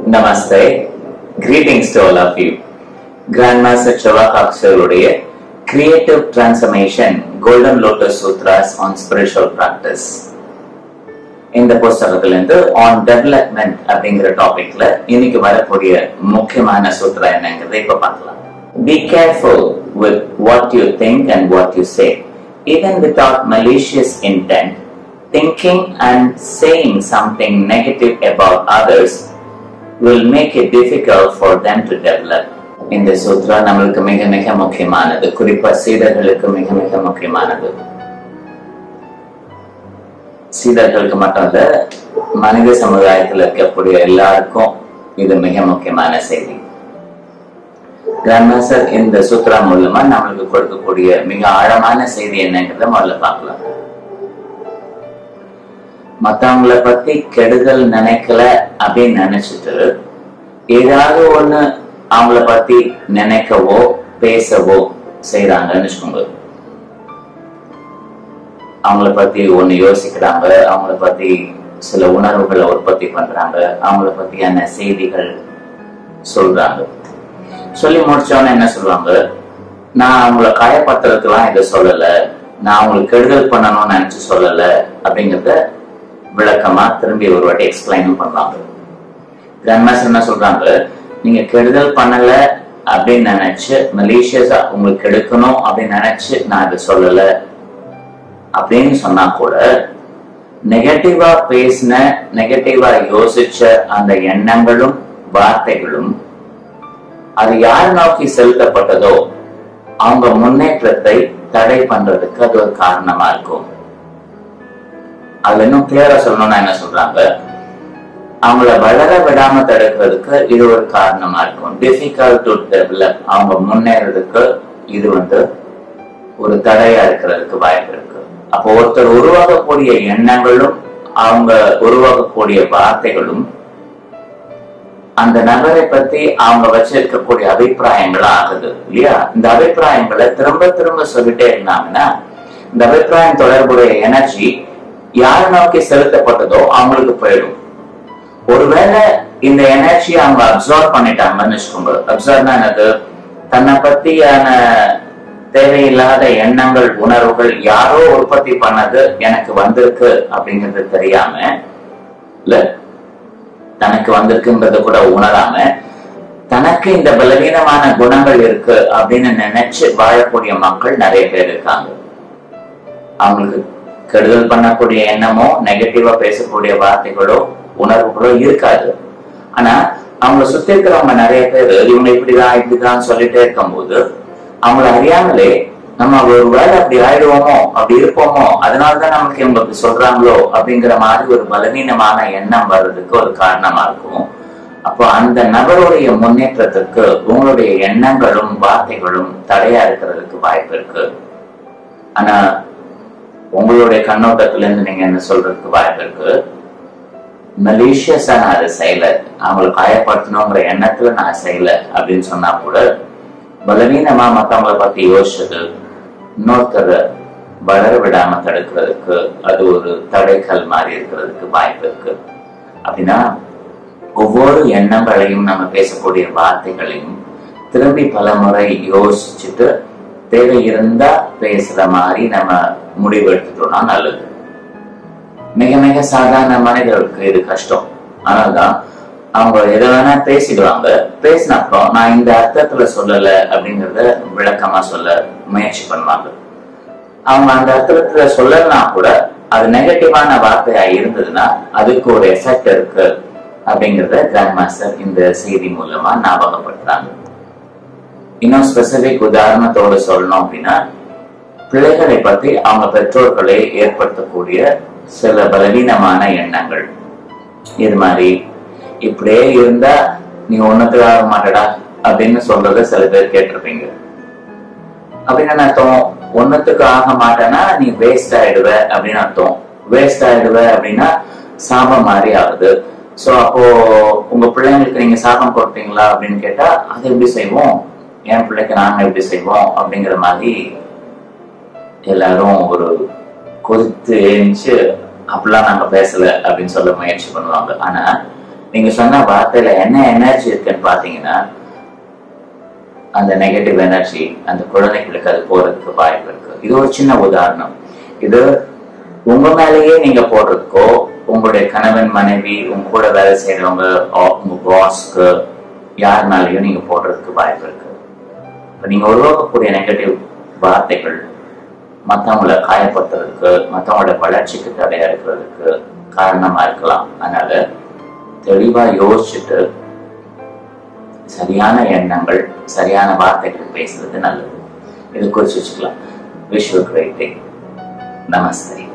Namaste. Greetings to all of you. Grandmaster Chavakaksaruடைய Creative Transformation Golden Lotus Sutras on Spiritual Practice இந்த புஸ்தகத்திலிருந்து on development அப்படிங்கிற டாபிக்ல இன்னைக்கு வரக்கூடிய முக்கியமான சூத்ரா என்னங்கிறத இப்ப பார்க்கலாம் be careful with what you think and what you say even without malicious intent thinking and saying something negative about others will make it difficult for them to develop இந்த சூத்ரா நம்மளுக்கு மிக மிக முக்கியமானது குறிப்பா சீடர்களுக்கு மிக மிக முக்கியமானது சீடர்களுக்கு மட்டும் இல்ல மனித சமுதாயத்தில் இருக்கக்கூடிய எல்லாருக்கும் இது மிக முக்கியமான செய்தி கிராண்ட்மாஸ்டர் இந்த சூத்ரா மூலமா நம்மளுக்கு கொடுக்கக்கூடிய மிக ஆழமான செய்தி என்னங்கிறத முதல்ல பார்க்கலாம் மத்தவங்கள பத்தி கெடுதல் நினைக்கல அப்படின்னு நினைச்சிட்டு ஏதாவது ஒண்ணு அவங்கள பத்தி நினைக்கவோ பேசவோ செய்யறாங்கன்னு வச்சுக்கோங்க அவங்கள பத்தி ஒண்ணு யோசிக்கிறாங்க அவங்கள பத்தி சில உணர்வுகளை உற்பத்தி பண்றாங்க அவங்கள பத்தியான செய்திகள் சொல்றாங்க சொல்லி முடிச்சவன என்ன சொல்லுவாங்க நான் அவங்கள காயப்படுத்துறதுக்கெல்லாம் இதை சொல்லல நான் அவங்களுக்கு கெடுதல் பண்ணணும்னு நினைச்சு சொல்லல அப்படிங்கறத விளக்கமா திரும்பி ஒரு வாட்டி எக்ஸ்பிளைனும் பண்ணுவாங்க கிராண்ட்மாஸ்டர் என்ன சொல்றாங்க நீங்க கெடுதல் பண்ணல அப்படின்னு நினைச்சு மலேசியஸா உங்களுக்கு கெடுக்கணும் அப்படின்னு நினைச்சு நான் இதை சொல்லல அப்படின்னு சொன்னா கூட நெகட்டிவா பேசின நெகட்டிவா யோசிச்ச அந்த எண்ணங்களும் வார்த்தைகளும் அது யார் நோக்கி செலுத்தப்பட்டதோ அவங்க முன்னேற்றத்தை தடை பண்றதுக்கு அது ஒரு காரணமா இருக்கும் அதுல இன்னும் கிளியரா சொல்லணும்னா என்ன சொல்றாங்க அவங்கள வளர விடாம தடுக்கிறதுக்கு இது ஒரு காரணமா இருக்கும் டிஃபிகல்ட் டு டெவலப் அவங்க முன்னேறதுக்கு இது வந்து ஒரு தடையா இருக்கிறதுக்கு வாய்ப்பு இருக்கு அப்போ ஒருத்தர் உருவாகக்கூடிய எண்ணங்களும் அவங்க உருவாகக்கூடிய வார்த்தைகளும் அந்த நபரை பத்தி அவங்க வச்சிருக்கக்கூடிய அபிப்பிராயங்களா ஆகுது இல்லையா இந்த அபிப்பிராயங்களை திரும்ப திரும்ப சொல்லிட்டே இருந்தாங்கன்னா இந்த அபிப்பிராயம் தொடர்புடைய எனர்ஜி யாரை நோக்கி செலுத்தப்பட்டதோ அவங்களுக்கு போயிடும் ஒருவேளை இந்த எனர்ஜி அவங்க அப்சர்வ் பண்ணிட்டாங்கன்னு வச்சுக்கோங்க அப்சர்வ்னா என்னது தன்னை பத்தியான தேவையில்லாத எண்ணங்கள் உணர்வுகள் யாரோ உற்பத்தி பண்ணது எனக்கு வந்திருக்கு அப்படிங்கிறது தெரியாம இல்ல தனக்கு வந்திருக்குன்றத கூட உணராம தனக்கு இந்த பலவீனமான குணங்கள் இருக்கு அப்படின்னு நினைச்சு வாழக்கூடிய மக்கள் நிறைய பேர் இருக்காங்க அவங்களுக்கு கெடுதல் பண்ணக்கூடிய எண்ணமோ நெகட்டிவா பேசக்கூடிய வார்த்தைகளோ உணர்வுகளோ இருக்காது ஆனா அவங்கள சுத்தி இருக்கிறவங்க நிறைய பேர் இவங்க இப்படிதான் இப்படிதான் சொல்லிட்டே இருக்கும்போது அவங்கள அறியாமலே நம்ம ஒரு வேலை அப்படி ஆயிடுவோமோ அப்படி இருப்போமோ அதனாலதான் நமக்கு இவங்க அப்படி சொல்றாங்களோ அப்படிங்கிற மாதிரி ஒரு பலவீனமான எண்ணம் வர்றதுக்கு ஒரு காரணமா இருக்கும் அப்போ அந்த நபருடைய முன்னேற்றத்துக்கு உங்களுடைய எண்ணங்களும் வார்த்தைகளும் தடையா இருக்கிறதுக்கு வாய்ப்பு இருக்கு ஆனா உங்களுடைய கண்ணோட்டத்துல இருந்து நீங்க என்ன சொல்றதுக்கு வாய்ப்பு இருக்கு மலேசியஸா நான் அதை செய்யல அவங்களை காயப்படுத்தணுங்கிற எண்ணத்துல நான் செய்யல அப்படின்னு சொன்னா கூட பலவீனமா மத்தவங்களை பத்தி யோசிச்சது இன்னொருத்தரை வளர விடாம தடுக்கிறதுக்கு அது ஒரு தடைக்கல் மாதிரி இருக்கிறதுக்கு வாய்ப்பு இருக்கு அப்படின்னா ஒவ்வொரு எண்ணங்களையும் நம்ம பேசக்கூடிய வார்த்தைகளையும் திரும்பி பல முறை யோசிச்சுட்டு தேவை இருந்தா பேசுற மாதிரி நம்ம முடிவு எடுத்துட்டோம்னா நல்லது மிக மிக சாதாரண மனிதர்களுக்கு இது கஷ்டம் ஆனால்தான் அவங்க எதை வேணா பேசிடுவாங்க பேசின அப்புறம் நான் இந்த அர்த்தத்துல சொல்லல அப்படிங்கறத விளக்கமா சொல்ல முயற்சி பண்ணுவாங்க அவங்க அந்த அர்த்தத்துல சொல்லலனா கூட அது நெகட்டிவான வார்த்தையா இருந்ததுன்னா அதுக்கு ஒரு எஃபெக்ட் இருக்கு அப்படிங்கறத கிராண்ட் மாஸ்டர் இந்த செய்தி மூலமா ஞாபகப்படுத்துறாங்க இன்னும் ஸ்பெசிபிக் உதாரணத்தோடு சொல்லணும் அப்படின்னா பிள்ளைகளை பத்தி அவங்க பெற்றோர்களை ஏற்படுத்தக்கூடிய சில பலவீனமான எண்ணங்கள் இது மாதிரி இப்படியே இருந்தா நீ ஒண்ணுக்கு ஆக மாட்டடா அப்படின்னு சொல்றத சில பேர் கேட்டிருப்பீங்க அப்படின்னு அர்த்தம் ஒன்னத்துக்கு ஆக மாட்டேன்னா நீ வேஸ்ட் ஆயிடுவ அப்படின்னு அர்த்தம் வேஸ்ட் ஆயிடுவ அப்படின்னா சாபம் மாதிரி ஆகுது சோ அப்போ உங்க பிள்ளைங்களுக்கு நீங்க சாபம் கொடுப்பீங்களா அப்படின்னு கேட்டா அது எப்படி செய்வோம் என் பிள்ளைக்கு நாங்க எப்படி செய்வோம் அப்படிங்கிற மாதிரி எல்லாரும் ஒரு கொதித்து எழுந்துச்சு அப்படிலாம் நாங்க பேசல அப்படின்னு சொல்ல முயற்சி பண்ணுவாங்க ஆனா நீங்க சொன்ன வார்த்தையில என்ன எனர்ஜி இருக்குன்னு பாத்தீங்கன்னா அந்த நெகட்டிவ் எனர்ஜி அந்த குழந்தைகளுக்கு அது போறதுக்கு வாய்ப்பு இருக்கு இது ஒரு சின்ன உதாரணம் இது உங்க மேலேயே நீங்க போடுறதுக்கோ உங்களுடைய கணவன் மனைவி உங்க கூட வேலை செய்யறவங்க or உங்க பாஸ்க்கு யார் மேலேயும் நீங்க போடுறதுக்கு வாய்ப்பு இருக்கு இப்ப நீங்க உருவாக்கக்கூடிய நெகட்டிவ் வார்த்தைகள் மத்தவங்கள காயப்படுத்துறதுக்கு மத்தவங்களோட வளர்ச்சிக்கு தடையா இருக்கிறதுக்கு காரணமா இருக்கலாம் அதனால தெளிவா யோசிச்சுட்டு சரியான எண்ணங்கள் சரியான வார்த்தைகள் பேசுறது நல்லது இது குறிச்சு வச்சுக்கலாம் விஷ் கிரேட் டே நமஸ்தே